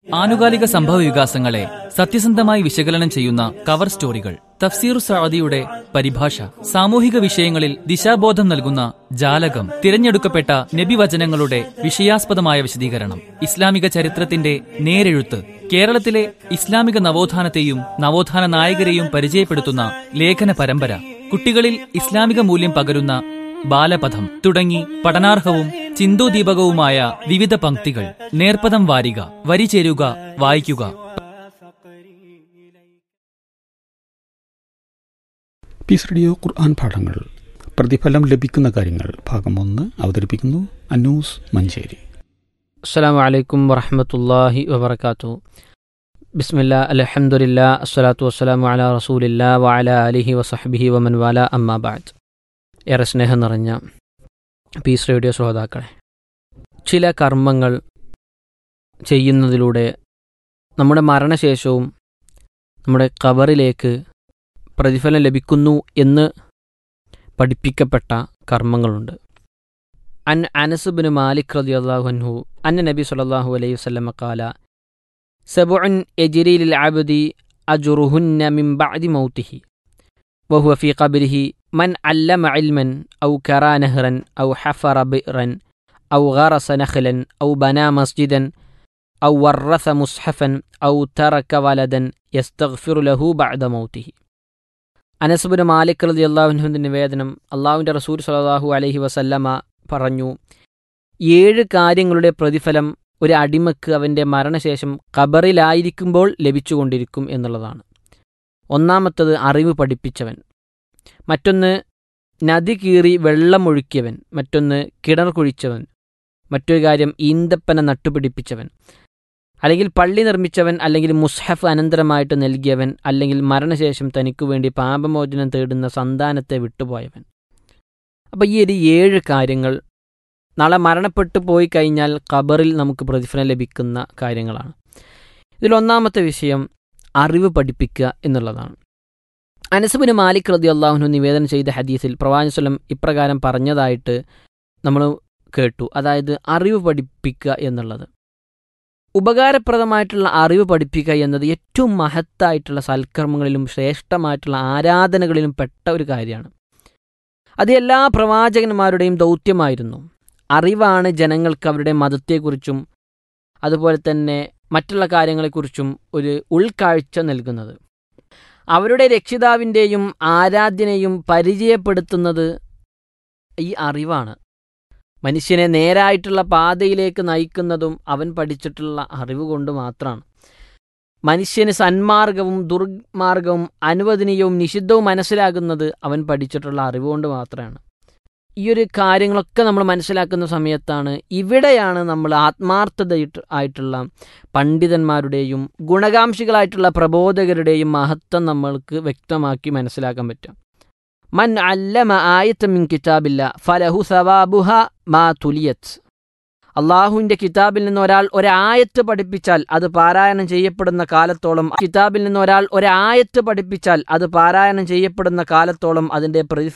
ആനുകാലിക സംഭവ വികാസങ്ങളെ സത്യസന്ധമായി വിശകലനം ചെയ്യുന്ന കവർ സ്റ്റോറികൾ തഫ്സീർ സഅദിയുടെ പരിഭാഷ സാമൂഹിക വിഷയങ്ങളിൽ ദിശാബോധം നൽകുന്ന ജാലകം തിരഞ്ഞെടുക്കപ്പെട്ട നബിവചനങ്ങളുടെ വിഷയാസ്പദമായ വിശദീകരണം ഇസ്ലാമിക ചരിത്രത്തിന്റെ നേരെഴുത്ത് കേരളത്തിലെ ഇസ്ലാമിക നവോത്ഥാനത്തെയും നവോത്ഥാന നായകരെയും പരിചയപ്പെടുത്തുന്ന ലേഖന പരമ്പര കുട്ടികളിൽ ഇസ്ലാമിക മൂല്യം പകരുന്ന ബാലപഥം തുടങ്ങി പഠനാർഹവും ചിന്തോദീപകവുമായ വിവിധ പംക്തികൾ നേർപ്പദം വാരിക വരി ചേരുക വായിക്കുക പീസ് റേഡിയോ ഖുർആൻ പാഠങ്ങൾ പ്രതിഫലം ലഭിക്കുന്ന കാര്യങ്ങൾ ഭാഗം ഒന്ന് അവതരിപ്പിക്കുന്നു അന്നൂസ് മഞ്ചേരി അസ്സാം വലൈക്കും വറഹമത്തല്ലാഹി വബർക്കാത്തു ബിസ്മില്ല അലഹമുല്ല അസ്സലാത്തു വസ്സലാമു അല റസൂലില്ല വഅല അലിഹി വസഹബിഹി വമൻ വാല അമ്മാബാദ് ഏറെ സ്നേഹം നിറഞ്ഞ പീസ് റേഡിയോ ശ്രോതാക്കളെ ചില കർമ്മങ്ങൾ ചെയ്യുന്നതിലൂടെ നമ്മുടെ മരണശേഷവും നമ്മുടെ ഖബറിലേക്ക് പ്രതിഫലം ലഭിക്കുന്നു എന്ന് പഠിപ്പിക്കപ്പെട്ട കർമ്മങ്ങളുണ്ട് അൻ അനസുബിന് മാലിക് റളിയല്ലാഹു അൻഹു അന്ന നബി സല്ലല്ലാഹു അലൈഹി വസല്ലമ ഖാല സബഉൻ യജ്രി ലിൽ അബ്ദി അജ്റുഹുന്ന മിൻ ബഅദി മൗതിഹി وهو في قبره من علم علما أو كرى نهرا أو حفر بئرا أو غرس نخلا أو بنى مسجدا أو ورث مصحفا أو ترك ولدا يستغفر له بعد موته അനസുബിന് മാലിക് റതി അള്ളാഹുവിൻ്റെ നിവേദനം അള്ളാഹുവിൻ്റെ റസൂൽ സലാഹു അലഹി വസല്ലമ പറഞ്ഞു ഏഴ് കാര്യങ്ങളുടെ പ്രതിഫലം ഒരു അടിമക്ക് അവൻ്റെ മരണശേഷം ഖബറിലായിരിക്കുമ്പോൾ ലഭിച്ചുകൊണ്ടിരിക്കും എന്നുള്ളതാണ് ഒന്നാമത്തത് അറിവ് പഠിപ്പിച്ചവൻ മറ്റൊന്ന് നദി കീറി വെള്ളമൊഴുക്കിയവൻ മറ്റൊന്ന് കിണർ കുഴിച്ചവൻ മറ്റൊരു കാര്യം ഈന്തപ്പന നട്ടുപിടിപ്പിച്ചവൻ അല്ലെങ്കിൽ പള്ളി നിർമ്മിച്ചവൻ അല്ലെങ്കിൽ മുസ്ഹഫ് അനന്തരമായിട്ട് നൽകിയവൻ അല്ലെങ്കിൽ മരണശേഷം തനിക്കു വേണ്ടി പാപമോചനം തേടുന്ന സന്താനത്തെ വിട്ടുപോയവൻ അപ്പോൾ ഈ ഒരു ഏഴ് കാര്യങ്ങൾ നാളെ മരണപ്പെട്ടു പോയി കഴിഞ്ഞാൽ ഖബറിൽ നമുക്ക് പ്രതിഫലം ലഭിക്കുന്ന കാര്യങ്ങളാണ് ഇതിലൊന്നാമത്തെ വിഷയം അറിവ് പഠിപ്പിക്കുക എന്നുള്ളതാണ് അനസുബിന് മാലിക് റതി അള്ളാഹുനു നിവേദനം ചെയ്ത ഹദീസിൽ പ്രവാചസ്വലം ഇപ്രകാരം പറഞ്ഞതായിട്ട് നമ്മൾ കേട്ടു അതായത് അറിവ് പഠിപ്പിക്കുക എന്നുള്ളത് ഉപകാരപ്രദമായിട്ടുള്ള അറിവ് പഠിപ്പിക്കുക എന്നത് ഏറ്റവും മഹത്തായിട്ടുള്ള സൽക്കർമ്മങ്ങളിലും ശ്രേഷ്ഠമായിട്ടുള്ള ആരാധനകളിലും പെട്ട ഒരു കാര്യമാണ് അത് എല്ലാ പ്രവാചകന്മാരുടെയും ദൗത്യമായിരുന്നു അറിവാണ് ജനങ്ങൾക്ക് അവരുടെ മതത്തെക്കുറിച്ചും അതുപോലെ തന്നെ മറ്റുള്ള കാര്യങ്ങളെക്കുറിച്ചും ഒരു ഉൾക്കാഴ്ച നൽകുന്നത് അവരുടെ രക്ഷിതാവിൻ്റെയും ആരാധ്യനെയും പരിചയപ്പെടുത്തുന്നത് ഈ അറിവാണ് മനുഷ്യനെ നേരായിട്ടുള്ള പാതയിലേക്ക് നയിക്കുന്നതും അവൻ പഠിച്ചിട്ടുള്ള അറിവ് കൊണ്ട് മാത്രമാണ് മനുഷ്യന് സന്മാർഗവും ദുർമാർഗവും അനുവദനീയവും നിഷിദ്ധവും മനസ്സിലാകുന്നത് അവൻ പഠിച്ചിട്ടുള്ള അറിവ് കൊണ്ട് മാത്രമാണ് ഈ ഒരു കാര്യങ്ങളൊക്കെ നമ്മൾ മനസ്സിലാക്കുന്ന സമയത്താണ് ഇവിടെയാണ് നമ്മൾ ആത്മാർത്ഥത ആയിട്ടുള്ള പണ്ഡിതന്മാരുടെയും ഗുണകാംക്ഷികളായിട്ടുള്ള പ്രബോധകരുടെയും മഹത്വം നമ്മൾക്ക് വ്യക്തമാക്കി മനസ്സിലാക്കാൻ പറ്റും മൻ അല്ലമ ആയത്ത് മിൻ കിതാബില്ല ഫലഹു സവാബുഹ മാ തുലിയത്ത് അള്ളാഹുവിൻ്റെ കിതാബിൽ നിന്ന് ഒരാൾ ഒരായത്ത് പഠിപ്പിച്ചാൽ അത് പാരായണം ചെയ്യപ്പെടുന്ന കാലത്തോളം കിതാബിൽ നിന്ന് ഒരാൾ ഒരായത്ത് പഠിപ്പിച്ചാൽ അത് പാരായണം ചെയ്യപ്പെടുന്ന കാലത്തോളം അതിൻ്റെ പ്രതിഫലം